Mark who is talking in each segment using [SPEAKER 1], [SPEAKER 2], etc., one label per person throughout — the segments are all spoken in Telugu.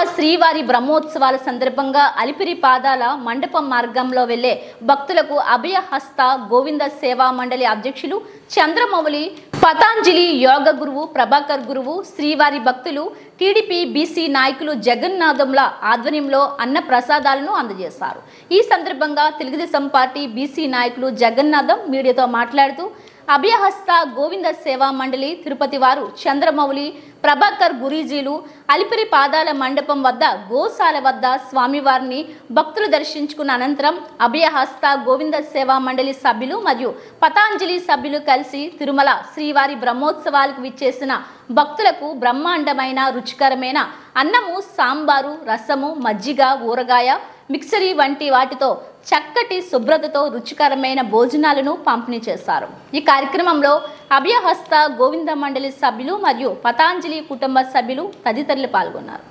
[SPEAKER 1] శ్రీవారి బ్రహ్మోత్సవాల సందర్భంగా అలిపిరి పాదాల మండపం మార్గంలో వెళ్లే భక్తులకు అభయ హస్త గోవింద సేవా మండలి అధ్యక్షులు చంద్రమౌళి పతాంజలి యోగ గురువు ప్రభాకర్ గురువు శ్రీవారి భక్తులు టీడీపీ బీసీ నాయకులు జగన్నాథంల ఆధ్వర్యంలో అన్న ప్రసాదాలను అందజేశారు ఈ సందర్భంగా తెలుగుదేశం పార్టీ బీసీ నాయకులు జగన్నాథం మీడియాతో మాట్లాడుతూ అభయహస్త గోవింద సేవా మండలి తిరుపతి వారు చంద్రమౌళి ప్రభాకర్ గురీజీలు అలిపిరి పాదాల మండపం వద్ద గోశాల వద్ద స్వామివారిని భక్తులు దర్శించుకున్న అనంతరం అభయహస్త గోవింద సేవా మండలి సభ్యులు మరియు పతాంజలి సభ్యులు కలిసి తిరుమల శ్రీవారి బ్రహ్మోత్సవాలకు విచ్చేసిన భక్తులకు బ్రహ్మాండమైన రుచికరమైన అన్నము సాంబారు రసము మజ్జిగ ఊరగాయ మిక్సరీ వంటి వాటితో చక్కటి శుభ్రతతో రుచికరమైన భోజనాలను పంపిణీ చేశారు ఈ కార్యక్రమంలో అభయహస్త గోవింద మండలి సభ్యులు మరియు పతాంజలి కుటుంబ సభ్యులు తదితరులు పాల్గొన్నారు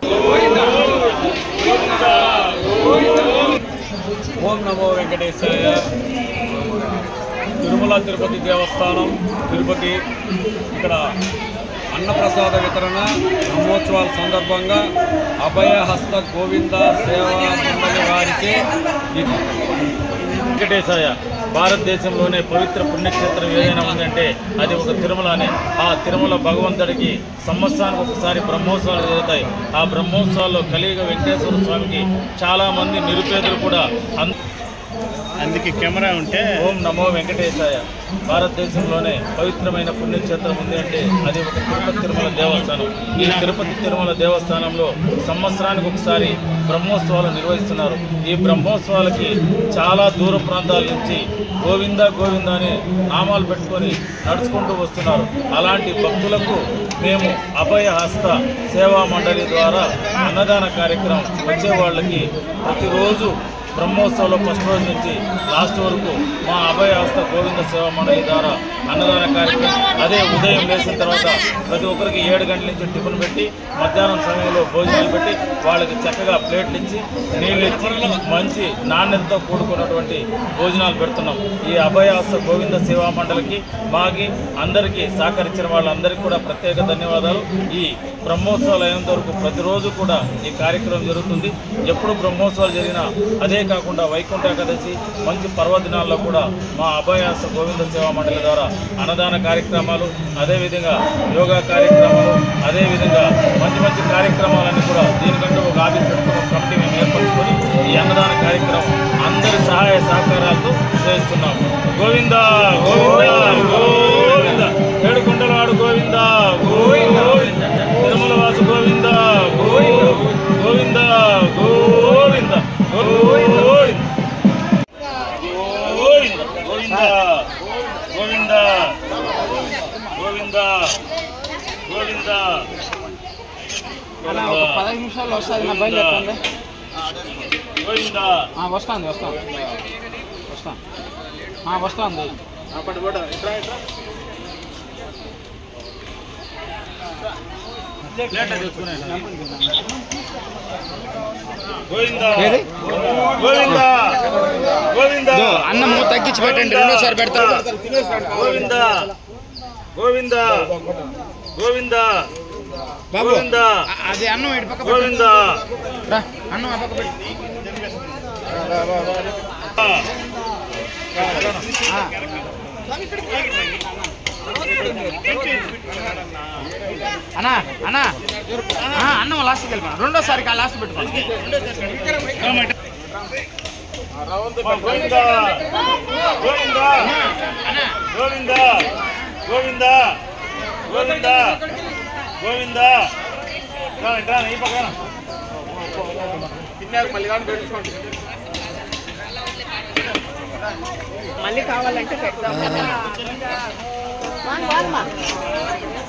[SPEAKER 2] ఓం నమో వెంకటేశాయ తిరుమల తిరుపతి దేవస్థానం తిరుపతి ఇక్కడ అన్నప్రసాద వితరణ బ్రహ్మోత్సవాల సందర్భంగా అభయహస్త గోవింద సేవా మండలి వారికి ఇది వెంకటేశాయ భారతదేశంలోనే పవిత్ర పుణ్యక్షేత్రం ఏదైనా ఉందంటే అది ఒక తిరుమలనే ఆ తిరుమల భగవంతుడికి సంవత్సరానికి ఒకసారి బ్రహ్మోత్సవాలు జరుగుతాయి ఆ బ్రహ్మోత్సవాల్లో కలియుగ వెంకటేశ్వర స్వామికి చాలామంది నిరుపేదలు కూడా అన్
[SPEAKER 3] అందుకే కెమెరా ఉంటే
[SPEAKER 2] ఓం నమో వెంకటేశాయ భారతదేశంలోనే పవిత్రమైన పుణ్యక్షేత్రం ఉంది అంటే అది ఒక తిరుపతి తిరుమల దేవస్థానం ఈ తిరుపతి తిరుమల దేవస్థానంలో సంవత్సరానికి ఒకసారి బ్రహ్మోత్సవాలు నిర్వహిస్తున్నారు ఈ బ్రహ్మోత్సవాలకి చాలా దూర ప్రాంతాల నుంచి గోవింద గోవింద అని నామాలు పెట్టుకొని నడుచుకుంటూ వస్తున్నారు అలాంటి భక్తులకు మేము అభయ హస్త సేవా మండలి ద్వారా అన్నదాన కార్యక్రమం వచ్చే వాళ్ళకి ప్రతిరోజు బ్రహ్మోత్సవంలో ఫస్ట్ రోజు నుంచి లాస్ట్ వరకు మా అభయ హస్త గోవింద సేవా మండలి ద్వారా అన్నదాన కార్యక్రమం అదే ఉదయం లేచిన తర్వాత ప్రతి ఒక్కరికి ఏడు గంటల నుంచి టిఫిన్ పెట్టి మధ్యాహ్నం సమయంలో భోజనాలు పెట్టి వాళ్ళకి చక్కగా ప్లేట్లు ఇచ్చి నీళ్ళు ఇచ్చి మంచి నాణ్యతతో కూడుకున్నటువంటి భోజనాలు పెడుతున్నాం ఈ అభయ హస్త గోవింద సేవా మండలికి మాకి అందరికీ సహకరించిన వాళ్ళందరికీ కూడా ప్రత్యేక ధన్యవాదాలు ఈ బ్రహ్మోత్సవాలు అయినంత వరకు ప్రతిరోజు కూడా ఈ కార్యక్రమం జరుగుతుంది ఎప్పుడు బ్రహ్మోత్సవాలు జరిగినా అదే కాకుండా వైకుంఠ ఏకాదశి మంచి పర్వదినాల్లో కూడా మా అభయాస గోవింద సేవా మండలి ద్వారా అన్నదాన కార్యక్రమాలు అదేవిధంగా యోగా కార్యక్రమాలు అదేవిధంగా మంచి మంచి కార్యక్రమాలన్నీ కూడా దీనికంటే ఒక ఆఫీస్ పెట్టుకుని ఒక కమిటీ మేము ఏర్పరచుకొని ఈ అన్నదాన కార్యక్రమం అందరి సహాయ సహకారాలతో చేస్తున్నాం గోవింద గోవింద గోవింద ఏడుకొండలవాడు గోవింద గోవింద తిరుమల వాసు గోవింద గోవింద గోవింద గోవింద గోవింద గోవింద గోవింద గోవింద గోవింద గోవింద
[SPEAKER 4] అన్న ఒక పదహైదు నిమిషాల్లో వస్తుంది నా బయలుదేరుతుంది
[SPEAKER 2] గోవింద
[SPEAKER 4] ఆ, వస్తాంది వస్తాను వస్తాను ఆ, వస్తాంది
[SPEAKER 2] గోవింద
[SPEAKER 4] ఏది?
[SPEAKER 2] గోవింద గోవింద
[SPEAKER 4] ఇదో, అన్నము తగ్గించి పెట్టండి రెండోసారి పెడతాను
[SPEAKER 2] గోవింద గోవింద గోవింద
[SPEAKER 4] బాబు
[SPEAKER 2] గోవింద
[SPEAKER 4] ఆ- అది అన్నం ఇటు పక్క పెట్టు.
[SPEAKER 2] గోవింద
[SPEAKER 4] రా అన్నం ఆ పక్క పెట్టు ఆ. అన్నా అన్నా ఆ, అన్నం లాస్ట్కి వెళ్ళిపో రెండోసారికి ఆ లాస్ట్ పెట్టుకో
[SPEAKER 2] గోవింద గోవింద
[SPEAKER 4] అన్నా
[SPEAKER 2] గోవింద గోవింద గోవింద గోవింద రా, ఇట్రా, ఈ పక్కన
[SPEAKER 5] మళ్ళీ కావాలంటే పెడతాం